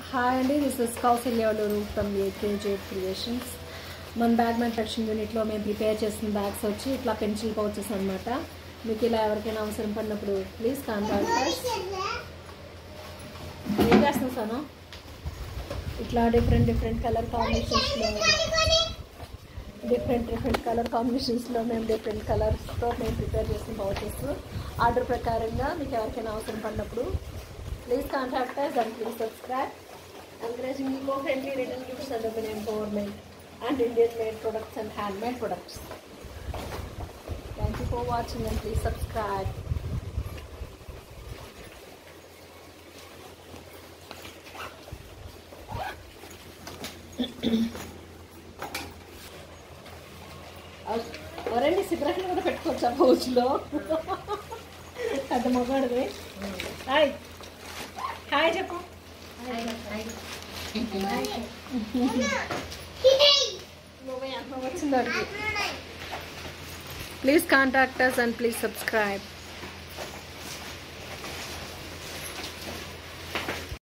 Hi అండి this is కౌసల్యాలూరు from AKJ creations మన బ్యాగ్ మ్యానుఫ్యాక్చరింగ్ యూనిట్లో మేము ప్రిపేర్ చేసిన బ్యాగ్స్ వచ్చి ఇట్లా పెన్సిల్ పౌచెస్ అనమాట మీకు ఇలా ఎవరికైనా అవసరం పడినప్పుడు ప్లీజ్ కాంటాక్ట్ ఏం చేస్తున్నావు సాను ఇట్లా డిఫరెంట్ డిఫరెంట్ కలర్ కాంబినేషన్స్లో డిఫరెంట్ డిఫరెంట్ కలర్ కాంబినేషన్స్లో మేము డిఫరెంట్ కలర్స్తో మేము ప్రిపేర్ చేసిన పౌచెస్ ఆర్డర్ ప్రకారంగా మీకు ఎవరికైనా అవసరం పడినప్పుడు please contact us and please subscribe encouraging eco-friendly written gifts and open empowerment and Indian made products and handmade products. Thank you for watching and please subscribe. ఎవరండి సిగరెట్లు కూడా పెట్టుకోవచ్చా పౌచ్లో పెద్ద మగాడిది హాయ్ హాయ్ చెప్పు వచ్చింది అడిగి please contact us and please subscribe